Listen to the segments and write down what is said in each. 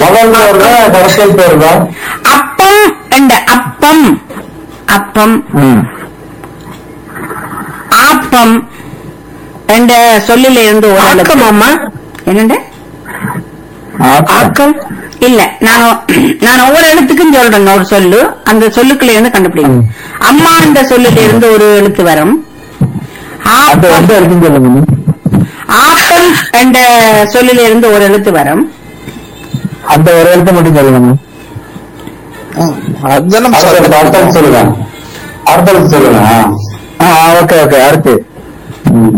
முதல்ல வருதா கடைசியில் வருதா அப்பம் என்ற அப்பம் அப்பம் ம் ஆப்பம் என்ற சொல்லில இருந்து ஒரு எழுத்து. ஆக்கமாம்மா? என்னண்டு ஆக்கம் ஆக்கம் இல்ல நான் நான் ஒவ்வொரு எழுத்துக்கும் சொல்றேங்க ஒரு சொல்லு அந்த சொல்லுக்குள்ள இருந்து கண்டுபிடிக்கும் ம். அம்மா என்ற சொல்லுல இருந்து ஒரு எழுத்து வரும் அந்த ஆப்பம் எந்த இருக்குன்னு சொல்லுங்க ஆப்பம் என்ற சொல்லில இருந்து ஒரு எழுத்து வரும் அந்த ஒரு எழுத்து மட்டும் சொல்லுங்க அதுதானே அடுத்த அர்த்தம் சொல்லுங்க அர்த்தம் சொல்லுங்க ஆ ஓகே ஓகே அடுத்து ம்.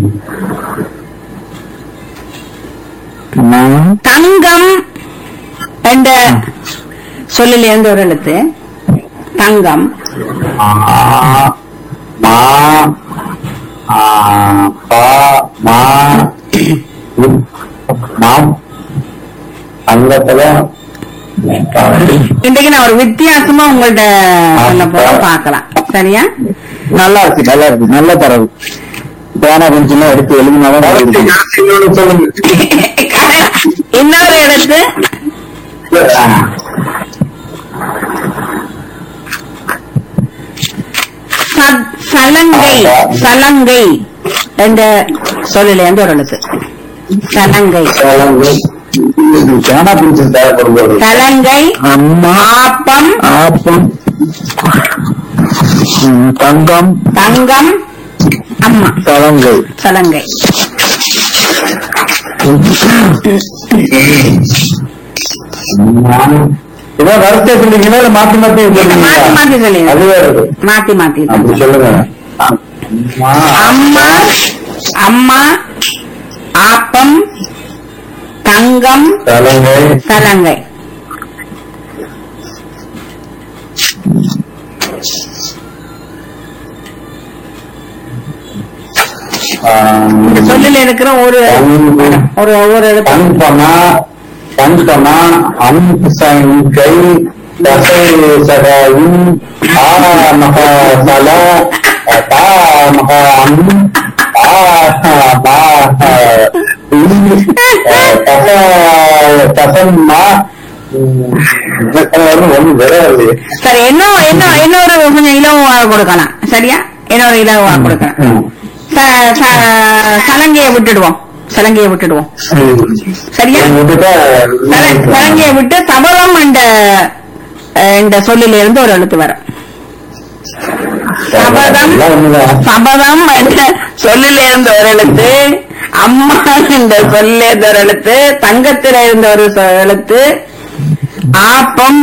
நான் தங்கம் என்ற சொல்லில இருந்து ஒரு எழுத்து தங்கம் ஆ, மா ஆ, பா மா உம், மாம் அங்கத்துல இன்றைக்கு நான் ஒரு வித்தியாசமா உங்கள்ட்ட சொல்ல போற பாக்கலாம் சரியா நல்லா இருக்கு நல்லா இருக்கு நல்ல தரவு பேனா கொஞ்சம் எடுத்து எழுதினாலும் சொல்லுங்க இன்னொரு எழுத்து ச- சலங்கை சலங்கை என்ற சொல்லில இருந்து ஒரு எழுத்து சலங்கை பேனா பிடிச்சது தேவைப்படும் போது சலங்கை அம்மா ஆப்பம் ஆப்பம் ம், தங்கம் தங்கம் அம்மா சலங்கை சலங்கை இதோ வரிசை சொல்லிங்கன்னா இல்ல மாத்தி மாத்தி மாத்தி மாத்தி சொல்லுங்க. அதுவே இருக்கு மாத்தி மாத்தி அப்படி சொல்லுங்க அம்மா அம்மா ஆப்பம் தங்கம் சலங்கை சலங்கை இந்த சொல்லில் இருக்கிற ஒரு ஒரு ஒவ்வொரு எழுத்து கண்பனா கண்பனா அன்பை தசை சகாயும் ஆ மகா சல தா மகா அம் ஆ மா தச தசம்மா ஒன்று விரையாது சரி இன்னும் இன்னும் இன்னொரு கொஞ்சம் இலவா கொடுக்கலாம் சரியா இன்னொரு இலவா கொடுக்கலாம் ச- ச- சலங்கையை விட்டுடுவோம் சலங்கையை விட்டுடுவோம் சரியா சல- சலங்கையை விட்டு சபலம் என்ற அஹ், இந்த சொல்லில இருந்து ஒரு எழுத்து வரும் சபதம் சபதம் என்ற சொல்லில இருந்த ஒரு எழுத்து அம்மா என்ற சொல்லில இருந்த ஒரு எழுத்து தங்கத்தில இருந்த ஒரு சொ- எழுத்து ஆப்பம்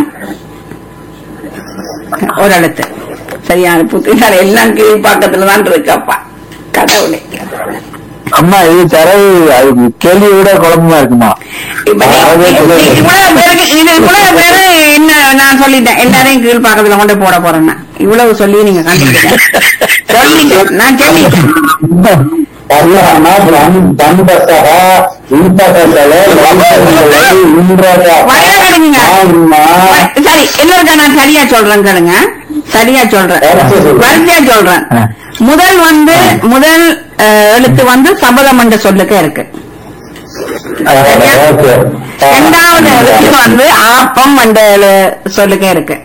ஒரு எழுத்து சரியான புத்திசாலி எல்லாம் கீழ்பாக்கத்துல தான் இருக்கப்பா கடவுளே அம்மா இது தரவு அது கேள்வி விட குழப்பமா இருக்குமா இப்ப நீ- நீ- இவ்வளவு பேருக்கு இது இவ்வளவு பேரு என்ன நான் சொல்லிட்டேன் எல்லாரையும் கீழ்பாக்கத்துல கொண்டு போட போறேன்னா இவ்வளவு சொல்லி நீங்க கண்டுபிடிக்க சொல்லிட்டேன் நான் சொல்லிட்டேன் வயலாடுங்க சரி இன்னொருக்கா நான் சரியா சொல்றேன் கேளுங்க சரியா சொல்றேன் வரிசையா சொல்றேன் முதல் வந்து முதல் அஹ், எழுத்து வந்து சபதம் என்ற சொல்லுக்கு இருக்கு இரண்டாவது எழுத்து வந்து ஆப்பம் என்ற எழு- சொல்லுக்கு இருக்கு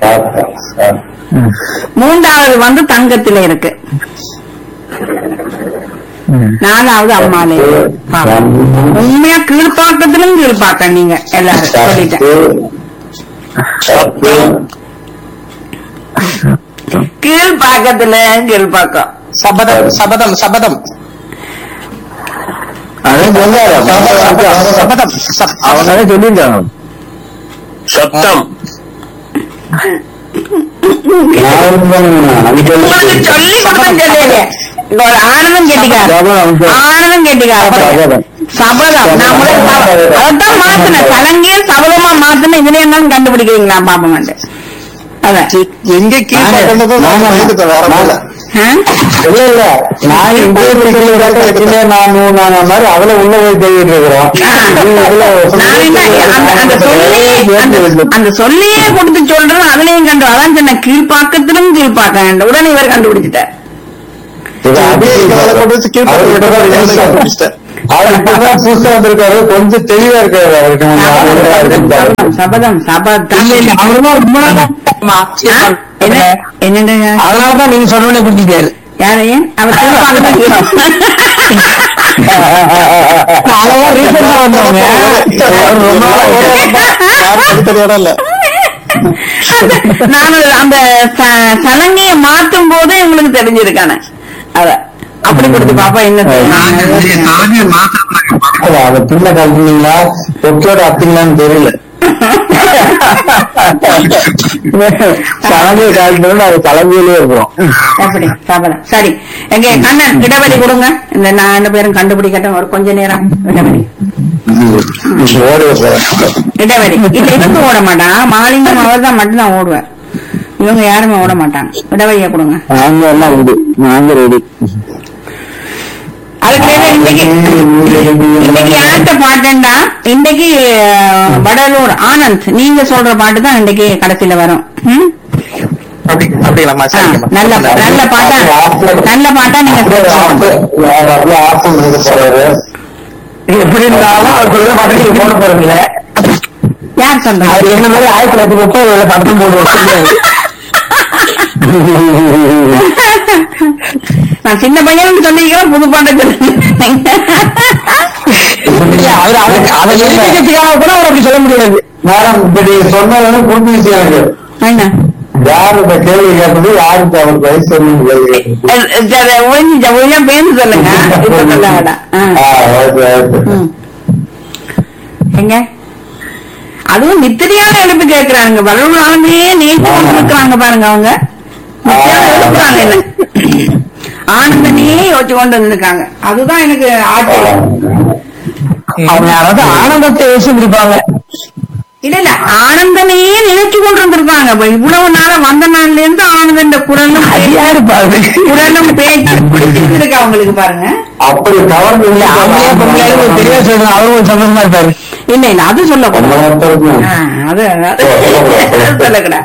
மூன்றாவது வந்து தங்கத்தில இருக்கு நாலாவது அம்மாலே இருக்கு. பாவம். உண்மையா கீழ்பாக்கத்திலும் கீழ்பாக்க நீங்க எல்லாரும் சொல்லிட்டேன் கீழ்பாக்கத்துல கீழ்பாக்கம் சபதம் சபதம் சபதம் அதான் சொன்னாரு சபதம் சப்- அவங்க அதான் சொல்லியிருக்காங்க சத்தம் உங்களுக்கு சொல்லி கொடுத்தேன் சொல்லிடுங்க. இங்க ஒரு ஆனந்தம் கேட்டிக்காரு ஆனந்தம் கேட்டிக்காரு சபதம். சபதம் நான் முதல்ல சப- அதைத்தான் மாத்தினேன் சலங்கையும் சபதமா மாத்தின இதுல என்னன்னு கண்டுபிடிக்கிறீங்களா பாப்பம் வந்து அதான் எங்க கீழ்பார்க்கணும் வேற இல்ல ஆ? இல்ல இல்ல நான் இந்த சொல்லி நான் நான் மாதிரி அதுல உள்ள போய் தேடிட்டு இருக்கிறோம் நான் என்ன, அந்த- அந்த சொல்லியே அந்த- அந்த சொல்லியே கொடுத்து சொல்றேன் அதுலயும் கண்டு அதான் சொன்ன கீழ்பாக்கத்திலும் கீழ்பாக்க உடனே இவர் கண்டுபிடிச்சிட்டார் அப்படியே இவரை கொண்டு வச்சு கீழ்பார்க்க விட்டா கண்டுபிடிச்சிட்டேன். அவர் இப்பதான் புதுசா வந்திருக்காரு கொஞ்சம் தெளிவா இருக்காரு அவருக்கு சபதம் சபதம் சபதம் இல்ல இல்ல அவருமா ரொம்ப நாளா ஆமா. என்ன என்னங்க அதனாலதான் நீங்க சொன்னோடனே புரிஞ்சுக்காரு யாரையும் அவர் அதெல்லாம் ரீசெண்டா வந்தவங்க அவர் ரொம்ப நாளா தனித்தனியோட இல்ல நான் அந்த ச- சலங்கைய மாத்தும் போது உங்களுக்கு தெரிஞ்சிருக்கானே அத அப்படி கொடுத்து பாப்பா என்ன அதை பின்ன கழட்டினீங்களா தொட்டியோட அத்திங்களான்னு தெரியல சலங்கை காலத்துல அது தலைமையிலே இருக்கிறோம் அப்படி சபதம் சரி எங்க கண்ணன் இடைவெளி கொடுங்க இந்த நான் ரெண்டு பேரும் கண்டுபிடிக்கட்டும் ஒரு கொஞ்ச நேரம் இடைவெளி ஓடி இடைவெளி இல்ல இவங்க ஓட மாட்டான் மாலிங்கம் அவர் தான் மட்டும்தான் ஓடுவார் இவங்க யாருமே ஓட மாட்டாங்க இடைவெளியை கொடுங்க நாங்க எல்லாம் உண்டு நாங்க ரெடி அதுக்கு மேல இன்னைக்கு இன்னைக்கு யார்கிட்ட பாட்டுண்டா இன்னைக்கு அஹ், வடலூர் ஆனந்த் நீங்க சொல்ற பாட்டு தான் இன்னைக்கு கடைசியில வரும் ம்? அப்படி அப்படிங்களாம்மா ஆ, சரிங்கம்மா நல்ல நல்ல பாட்டா நல்ல பாட்டா நீங்க சொல்லணும். ஆப்ஷன் இருக்க போறாரு எப்படி இருந்தாலும் அவர் சொல்ற பாட்டு நீங்க போட போறதில்ல யார் சொல்றா அவர் என்ன மாதிரி ஆயிரத்தி தொள்ளாயிரத்தி முப்பது படத்தும் போட்டு வச்சிருக்காரு நான் சின்ன பையன் சொல்லிக்கிறேன் புது பாட்டை சொல்லுங்க இல்ல, அவர் அவருக்கு அதை எழுதிக்கிறதுக்காக கூட அவர் அப்படி சொல்ல முடியாது மேடம் இப்படி சொன்னது புரிஞ்சுச்சு எனக்கு என்ன யார் இந்த கேள்வி கேட்டது யாருக்கு அவருக்கு வயசு என்னன்னு கேள்வி கேட்டது. அஹ், சரி, ஒழிஞ்சு ஒழிஞ்சா பேந்து சொல்லுங்க இப்ப சொல்ல வேண்டாம் ஆ. ஆ, ஓகே, ஓகே. ம். எங்க அதுவும் நித்திரியான எழுப்பு கேட்கிறாங்க வரலாமே நேற்று இருக்கிறாங்க பாருங்க அவங்க நித்திரியான எழுப்புறாங்க என்ன ஆனந்தனையே யோசிச்சு கொண்டு வந்திருக்காங்க அதுதான் எனக்கு ஆச்சரியம் அவங்க யாராவது ஆனந்தத்தை யோசிச்சிருப்பாங்க இல்ல இல்ல ஆனந்தனையே நினைச்சு கொண்டு வந்திருக்காங்க இப்ப இவ்வளவு நாள வந்த நாள்ல இருந்து ஆனந்தன் குரலும் அது யாரு பாரு குரலும் பேச்சு பிடிச்சிருக்கு அவங்களுக்கு பாருங்க அப்படி கவர்ந்து இல்ல அவங்களே பொங்கலாலும் தெளிவா சொல்றாங்க அவரும் சந்தோஷமா இருப்பாரு இல்ல இல்ல அது சொல்லக்கூடாது ஆ, அது அது சொல்லக்கூடாது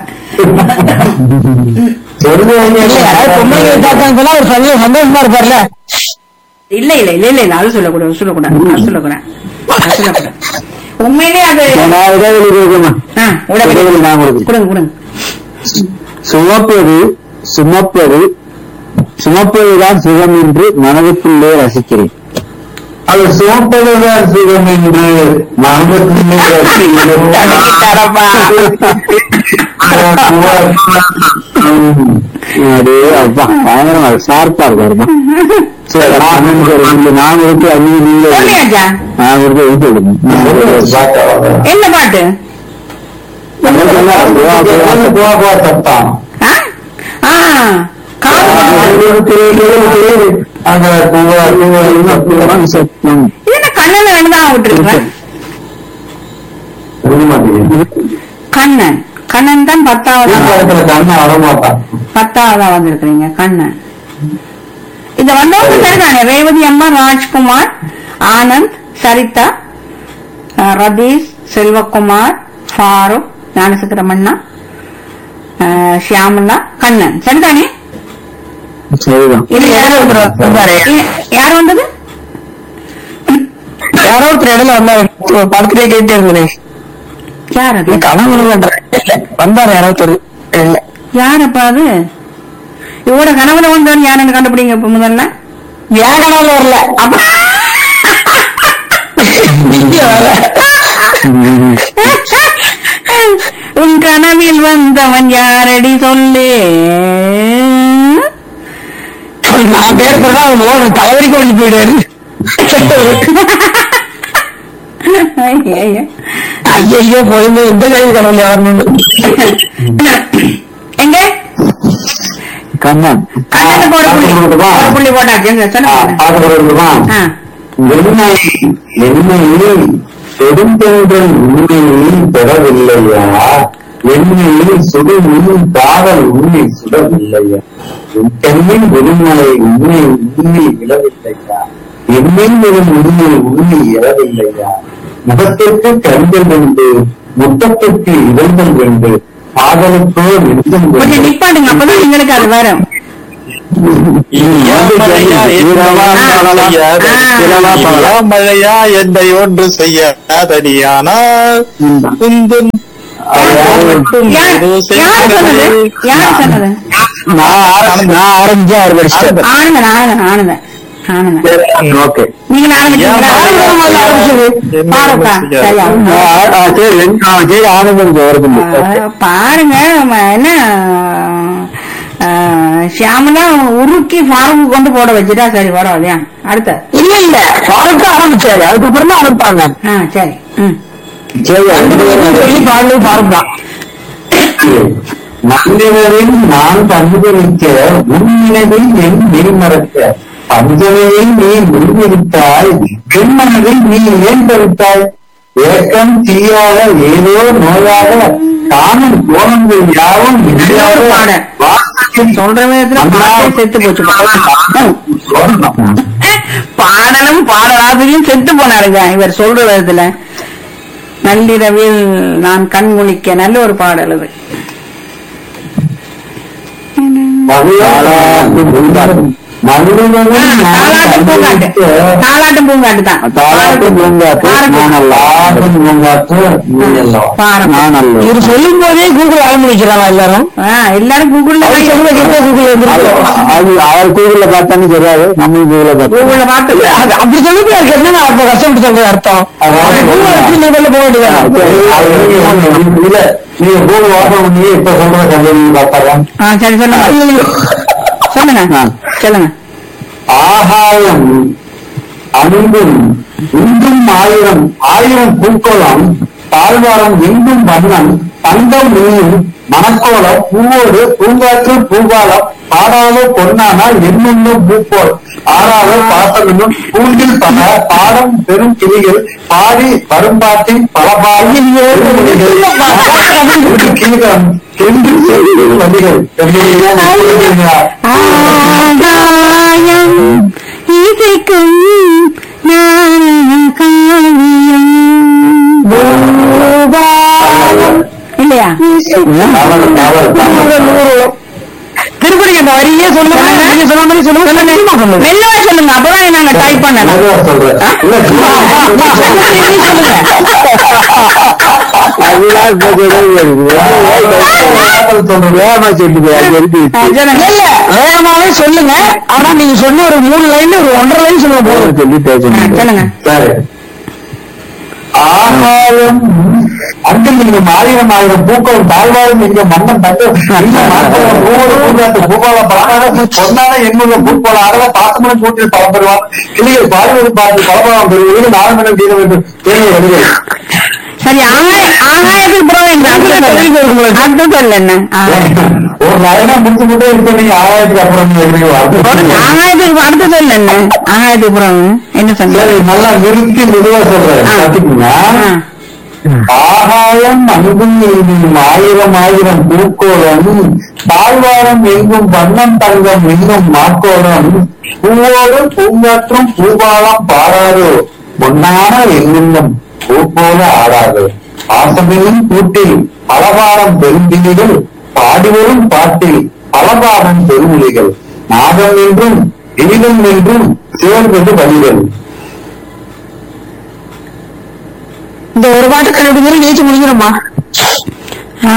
இல்ல யாராவது பொம்பளை பார்த்தாங்க சொன்னா அவர் சந்தோஷம் சந்தோஷமா இருப்பார்ல இல்ல இல்ல இல்ல இல்ல இல்ல அது சொல்லக்கூடாது சொல்லக்கூடாது அது சொல்லக்கூடாது அது சொல்லக்கூடாது உண்மையிலே அது நான் இடைவெளி கேட்கணுமா ஆ, உடனே இடைவெளி நான் கொடுக்கிறேன். கொடுங்க கொடுங்க சுமப்பது சுமப்பது சுமப்பதுதான் சுகம் என்று மனதுக்குள்ளே ரசிக்கிறேன் அது சுமப்பதுதான் சுகம் என்று மனதுக்குள்ளே தரப்பா. ரசிக்கிறேன் அடே அப்பா பயங்கரமா ஷார்ப்பா இருக்காருமா சரி நான் இங்க நான் இருக்கு அங்கே நீங்க சொல்லியாச்சா நான் இருக்கு இது சொல்லுங்க என்ன பாட்டு சத்தம் ஆ? ஆ காது அந்த சத்தம் இது என்ன கண்ணன் ரெண்டு தான் விட்டுருக்கேன் கண்ணன் கண்ணன் தான் பத்தாவது கண்ணை வரமாட்டான் பத்தாவதா வந்திருக்கிறீங்க கண்ணன் இந்த வந்தவங்க சரிதானே ரேவதி அம்மா ராஜ்குமார் ஆனந்த் சரிதா அஹ், ரதீஷ் செல்வகுமார் ஃபாரூக் ஞானசுக்கிரமண்ணா அஹ், ஷியாமலா கண்ணன் சரிதானே சரிதான் இது யார் வந்தாரு. இது யார் வந்தது யாரோ ஒருத்தர் இடையில வந்தாரு படத்திலே கேட்டே இருந்தேன் யார் அது கனவு வந்தாரு யாரோ ஒருத்தர் இல்ல யாரப்பா அது இவோட கனவுல வந்தவன் யாருன்னு கண்டுபிடிங்க இப்ப முதல்ல ஏன் கனவுல வரல அப்ப இங்க வரல உன் கனவில் வந்தவன் யாரடி சொல்லு நான் பேர் சொன்னா அவன் ஓடு தலைவரிக்கு கொண்டு போயிடுவாரு ஐயையோ. ஐயோ போயிருந்து இந்த கைது கனவுல வரணும் எங்க கண்ணன் கண்ணனுக்கு ஒரு புள்ளி ஒரு புள்ளி போட்டாச்சு எங்க சொல்லுங்க ஆ. வெண்மை வெண்மையில் கொடுந்தென்றல் உண்மையில் பெறவில்லையா வெண்மையில் சுடுமின் காதல் உண்மை சுடவில்லையா தென்னின் வெறுமலை உண்மை உண்மை விழவில்லையா எண்ணில் வரும் உண்மை உண்மை இறவில்லையா முகத்திற்கு கண்கள் உண்டு முத்தத்திற்கு இதழ்கள் உண்டு காதலுக்கோ நெஞ்சம் கொஞ்சம் உண்டு நிப்பாட்டுங்க அப்பதான் எங்களுக்கு அது வரும் இனியா மழையா இரவா பகலா, இரவா பகலா. இனியா மழையா என்னை ஒன்று செய்யாதடியானால் குந்தும் யார் யார் சொன்னது யார் சொன்னது நான் ஆர- நான் ஆரம்பிச்சேன் அவர் படிச்சுட்டு ஆனந்தன் ஆனந்தன் ஆனந்தன் ஆனந்தன் ஓகே நீங்க ஆரம்பிச்சீங்களா ஏன் ஆனந்தன் ஆரம்பிச்சது பாருப்பா சரியா சரி ரெண்டு- ஆ, சரி ஆனந்தம் வருது ஆ, பாருங்க ம, என்ன ஆ, ஷியாமலா உருக்கி ஃபார்முக்கு கொண்டு போட வச்சுட்டா சரி வரும் இல்லையா அடுத்த இல்ல இல்ல ஃபாரூக் ஆரம்பிச்சாரு அதுக்கப்புறம் தான் ஆரம்பிப்பாங்க ஆ சரி ம் சரி சொல்லி பாடலே ஃபாரூக் தான் மனிதரில் நான் பங்குபெருக்க உன்னினவில் என் நெறிமறக்க பஞ்சமையை நீ முன்னிறுத்தாய் பெண்மனதில் நீ ஏன் பெருத்தாய் ஏக்கம் தீயாக ஏதோ நோயாக காணும் கோணங்கள் யாவும் இல்லாத பாடல். வாசத்தில் சொல்ற விதத்துல பாட்டே செத்து போச்சு சொல்லணும். பாடலும் பாடலாசிரியும் செத்து போனாருங்க இவர் சொல்ற விதத்துல நள்ளிரவில் நான் கண் முழிக்க நல்ல ஒரு பாடல் அது மகிழாளாட்டு பூங்காட்டு. மனிதனில் நான் தாலாட்டு பூங்காட்டு பங்குபெருக்க தாலாட்டு பூங்காட்டு தான் தாலாட்டு பூங்காற்று நானல்ல ஆடும் பூங்காற்று நீயல்ல பாருங்க. நானல்ல இவர் சொல்லும் போதே கூகுள் ஆரம்பிக்கிறாங்க எல்லாரும் ஆ, எல்லாரும் கூகுள்ல அவர் சொல்ல கேட்ட கூகுள் அது வந்துருக்கு அது அவர் கூகுள்ல பார்த்தான்னு தெரியாது நம்ம கூகுள்ல பார்த்தோம் கூகுள்ல பார்த்து அது அப்படி சொல்லி அதுக்கு என்ன அப்ப கஷ்டப்பட்டு சொல்ற அர்த்தம் அதாவது கூகுள் வச்சு லெவல்ல போக வேண்டியது இல்ல நீங்க கூகுள் ஓபன் பண்ணி இப்ப சொல்ற கல்வி பார்த்தாங்க ஆ சரி சொல்லுங்க சொல்லுங்க ஆ. சொல்லுங்க ஆகாயம் அன்பும் இன்றும் ஆயிரம் ஆயிரம் பூக்கோளம் தாழ்வாரம் எங்கும் வண்ணம் தங்கம் நீயும் மணக்கோலம் பூவோடு பூங்காற்று பூபாலம் பாடாத பொன்னானா என்னும் பூப்போல் ஆறாத பாசம் என்னும் பூண்டில் பல பாடம் பெரும் கிளிகள் பாடி வரும்பாட்டின் பல பாடி கீழம் சென்று செய்திகள் வழிகள் ஆகாயம் இசைக்கும் காவியம் இல்லையா தவறு தவறு தவறு திருப்பதி அந்த வரியே சொல்லுங்க நீங்க சொன்ன மாதிரி சொல்லுங்க சொல்லுங்க சொல்லுங்க மெல்லவா சொல்லுங்க அப்பதான் நாங்க டைப் பண்ணலாம் மெதுவா சொல்றேன். இல்ல, அதுதான் இப்ப சொல்றது. வேகமா சொல்லுது. அது எதுக்கு? ஆ, சொல்லுங்க இல்ல வேகமாவே சொல்லுங்க ஆனா நீங்க சொன்ன ஒரு மூணு லைன் ஒரு ஒன்றரை லைன் சொல்லுங்க போதும் சொல்லி ஆ, பேசணும். சொல்லுங்க சரி. ஆகாயம் அங்கு நீங்கும் ஆயிரம் ஆயிரம் பூக்கள் தாழ்வாரும் இங்க மன்னன் தட்டு ஒவ்வொரு பூங்காத்து பூபால பலமாக பொன்னான எண்ணுள்ள பூப்போல அறவ பாசமன கூட்டில் பலம் பெறுவான் கிளிகள் பாடுவது பார்த்து பலபலம் பெறுவது நாரமணம் தீர வேண்டும் தேவை வருகிறது சரி ஆகாய ஆகாயத்துக்கு புறம் அடுத்த சொல்ல என்ன ஆ. ஒரு லைனா முடிச்சு மட்டும் இருக்க நீங்க ஆயிரத்துக்கு அப்புறம் நீங்க எப்படி வாங்க? ஆகாயத்துக்கு அடுத்த சொல்ல என்ன ஆகாயத்துக்கு புறம் என்ன சொன்ன சரி நல்லா நிறுத்தி மெதுவா சொல்றேன் ஆ. கத்துக்குங்க ஆ. ஆகாயம் அங்கும் எங்கும் ஆயிரம் ஆயிரம் பூக்கோளம் தாழ்வாரம் எங்கும் வண்ணம் தங்கம் எங்கும் மாக்கோளம் பூவோடு பூங்காற்றும் பூபாலம் பாராதோ பொன்னான எங்குன்னம் பூ போல ஆடாது ஆசமிலும் கூட்டில் பலபாரம் பெருந்திலிகள் பாடிவரும் பாட்டில் பலபாரம் பெருமொழிகள் நாதம் என்றும் இனிதம் என்றும் சேர்ந்தது வழிகள் இந்த ஒரு பாட்டு கண்டுபிடிச்சு நீச்சு முடிக்கிறோமா ஆ.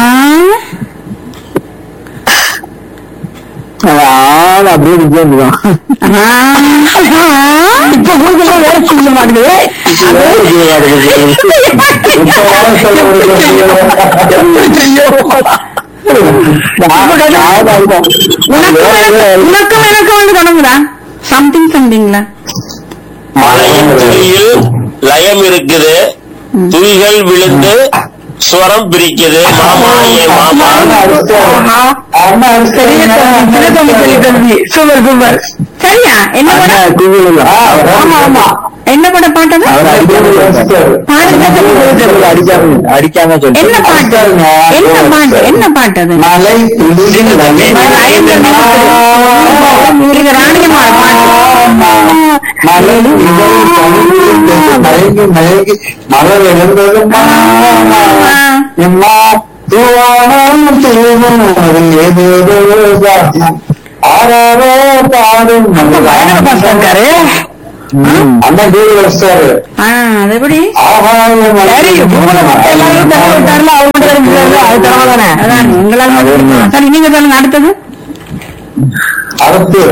ஆள் அப்படியே விஜயந்துதான் ஆ. இப்ப கூகுள்ல வேலை செய்ய மாட்டேங்குது உனக்கும் எனக்கு வந்து தொடங்குதா சம்திங் சம்திங்ல மலையின் துளியில் லயம் இருக்குது துளிகள் விழுந்து ஸ்வரம் பிரிக்குது மாமா ஏ மாமா சூப்பர் சூப்பர் சரியா என்ன படம் ஆமா ஆமா என்ன படம் பாட்டது அடிக்காம சொல்லு என்ன பாட்டு என்ன பாட்டு என்ன பாட்டு அது மலை துளியில் இது ராணியம்மாள் பாட்டு மலை இதழ் பனியில் மயங்கி மயங்கி மலர் எழுந்தது எம்மா தூவானம் தூவும் அது ஏதேதோ ஜாதி. ஆறாரோ பாடும் பயங்கர பாஸ்டா இருக்காரு அந்த டேவி வச்சிட்டாரு ஆ அது எப்படி ஆகாயம் சரி பூமியில மத்த எல்லாரும் தர விட்டாருல அவங்க மட்டும் தெரிஞ்சுக்கிறது அது திறமை தானே அதான் உங்களால் அது உண்மை. சரி நீங்க சொல்லுங்க அடுத்தது அடுத்து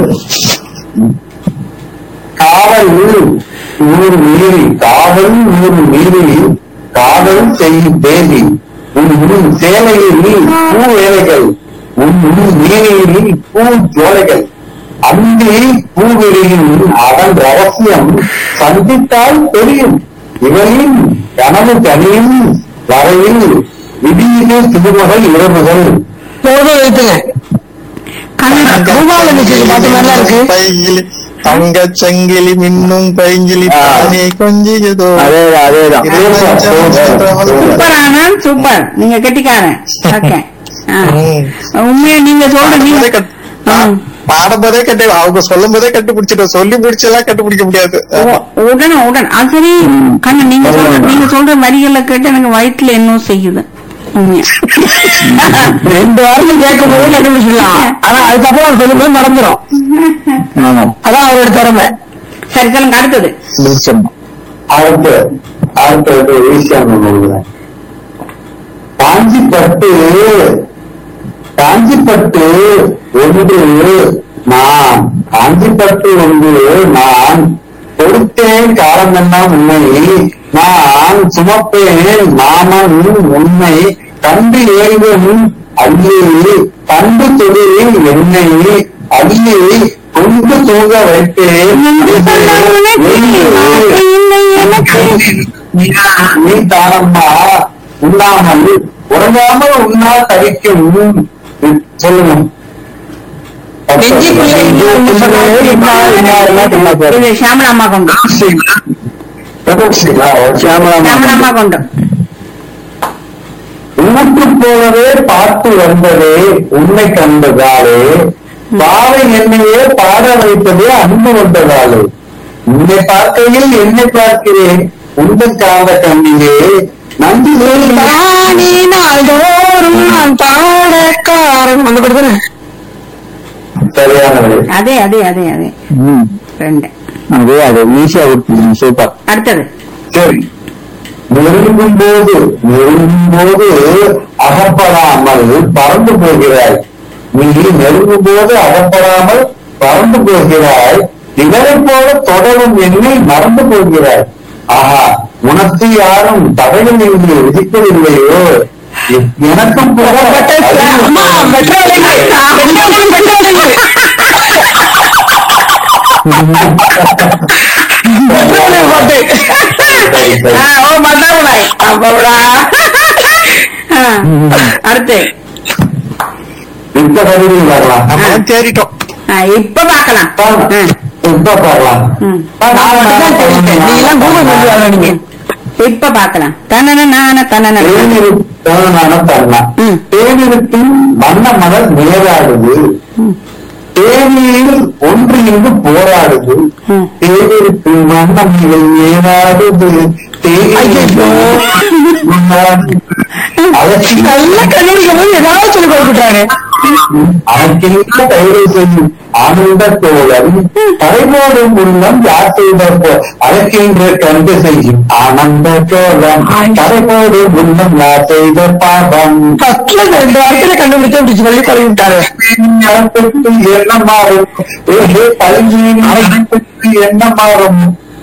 காவல் நூறு மீறி காவல் நூறு மீறி காதல் செய்யும் தேவி உன் உன் சேலையில் பூ வேலைகள் உன் உன் மீறியில் பூ ஜோலைகள் அந்தி பூவிழியில் அதன் ரகசியம் சந்தித்தால் தெரியும் இவளின் கனவு தனியும் வரையில் விதியிலே திருமகள் இரவுகள் போதும் வைத்துங்க பூமாவில் நிச்சயம் பார்த்த மாதிரிலாம் இருக்கு பைங்கிலி தங்க சங்கிலி மின்னும் பைங்கிலி ஆ. தானே கொஞ்சியதோ அதேதான் அதேதான் சூப்பர் ஆனந்த் சூப்பர் நீங்க கெட்டிக்காரன் ஓகே உண்மையா நீங்க சொல்ற நீங்க ம். பாடும்போதே கட்டு அவங்க சொல்லும் போதே கண்டுபிடிச்சிட்டோம் சொல்லி முடிச்செல்லாம் கண்டுபிடிக்க முடியாது உ- உடனே உடனே அது சரி கண்ணு நீங்க சொல்ற நீங்க சொல்ற வரிகளை கேட்டு எனக்கு வயிற்றுல இன்னும் செய்யுது உண்மையா ரெண்டு வாரத்துக்கு கேட்கும் போது கண்டுபிடிச்சிடலாம் ஆனா அதுக்கப்புறம் அவர் சொல்லும்போது மறந்துடும் அதான் அவரோட திறமை சரி சொல்லுங்க அடுத்தது அடுத்து அடுத்தது ஈஸியான சொல்கிறேன் காஞ்சிப்பட்டு காஞ்சிப்பட்டு ஒன்று நான் காஞ்சிப்பட்டு ஒன்று நான் கொடுத்தேன் காலமெல்லாம் உண்மை நான் சுமப்பேன் நாமன் உண்மை கண்டு ஏங்கும் அள்ளி கண்டு தொழில் என்னை அள்ளி கொண்டு தூங்க வைப்பேன் நீ தானம்மா உண்ணாமல் உறங்காமல் உண்ணா தவிக்கும் சொல்லுங்க நெஞ்சுக்குள்ளே எங்கேயோ ஒண்ணு சொல்றது, இன்னார், இன்னார், இன்னார், இன்னார் பேரு. இது ஷாமலா அம்மா கொண்டு ஷாமலா அம்மா கொண்டு ஊற்று போலவே பார்த்து வந்ததே உண்மை கண்டதாலே பாவை என்னையே பாட வைத்ததே அன்பு வந்ததாலே உன்னை பார்க்கையில் என்னை பார்க்கிறேன் உங்கள் காந்த கண்ணிலே நன்றி சொல்லி தானே நாள்தோறும் நான் பாடக்காரன் அந்த படம் தானே சரியானது அதே அதே அதே அதே ரெண்டு அதே அது ஈஸியா சூப்பர் அடுத்தது சரி நெருங்கும் போது நெருங்கும் போது அகப்படாமல் பறந்து போகிறாய் நீ நெருங்கும் போது அகப்படாமல் பறந்து போகிறாய் இவரை போல தொடரும் என்னை மறந்து போகிறாய் ஆஹா உனக்கு யாரும் தடையில் இங்கு விதிக்கவில்லையோ எ- எனக்கும் கூட அம்மா பெட்ரோல் பெட்ரோல் பெட்ரோல் பெட்ரோல் பாட்டு சரி, சரி. ஆ, ஓ மதாவுடாய் அப்படா அடுத்து இப்ப கவிதையில் வரலாம் நம்ம தேறிட்டோம் ஆ, இப்ப பாக்கலாம் இப்ப பாடலாம் ம். நான் மட்டும்தான் தெரிவித்தேன் நீ எல்லாம் கூகுள் பண்ணி வரல நீங்க இப்ப பாக்கலாம் தனன நான தனன தேனிருத்தான தன்னா ம். தேனிருக்கும் வண்ண மலர் மேலாடுது தேனியில் ஒன்று இங்கு போராடுது ம். தேனிருக்கும் வண்ண மலர் மேலாடுது ஐயையோ. அதற்கு நல்ல கல்லூரிக்கும் போது ஏதாவது சொல்லி கொடுத்துட்டாரு அதற்கின்ற தயவு செய்யும் ஆனந்த தோழன் தலைமோடும் உள்ளம் யார் செய்தப்போ அதற்கின்ற கண்டு செய்யும் ஆனந்த தோழன் தலைமோடும் உள்ளம் யார் செய்த பாவம் ஃபர்ஸ்ட்ல ரெண்டு வாரத்துல கண்டுபிடிச்சு அப்படி சொல்லி பழகி விட்டாரு ஞானத்துக்கு என்ன மாறும் ஏழு கல்வியின் ஞானத்துக்கு என்ன மாறும்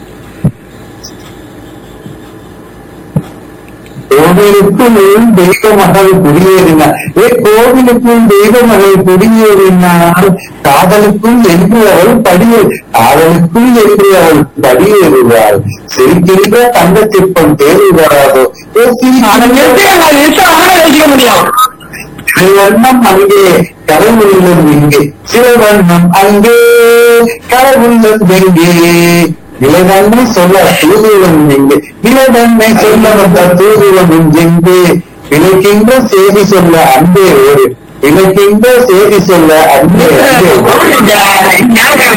கோவிலுக்குள் தெய்வ மகள் குடியேறினார் ஏ கோவிலுக்குள் தெய்வ மகள் குடியேறினார் காதலுக்குள் என்று அவள் படியே காதலுக்குள் என்று அவள் படியேறுவாள் சிரிக்கின்ற தங்க சிற்பம் தேறுகிறாரோ ஏ யோசிக்க முடியும் சிவவண்ணம் அங்கே கடவுளும் இங்கே சிவவண்ணம் அங்கே கடவுளும் எங்கே நிலதன்மை சொல்ல தூதுவம் எங்கே நிலதன்மை சொல்ல வந்த தூதுவமும் எங்கே விளைக்கின்ற செய்தி சொல்ல அன்பே ஒரு விளைக்கின்ற செய்தி சொல்ல அன்பே அன்பே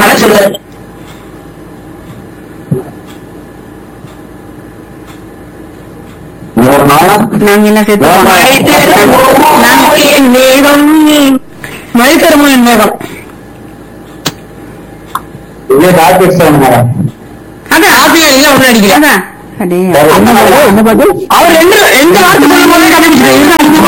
ஒரு நாள் நாங்க என்ன சேர்த்து மேகம் மழைத்தருமன் மேகம் இதே டாக்டர் சார் மேடம் அதான் காப்பியா இல்ல ஒண்ணு அடிக்கல அதான் அடே என்ன பாட்டு? என்ன பாட்டு? அவர் ரெண்டு ரெண்டு வார்த்தை சொல்லும் போதே கண்டுபிடிச்சிருக்காரு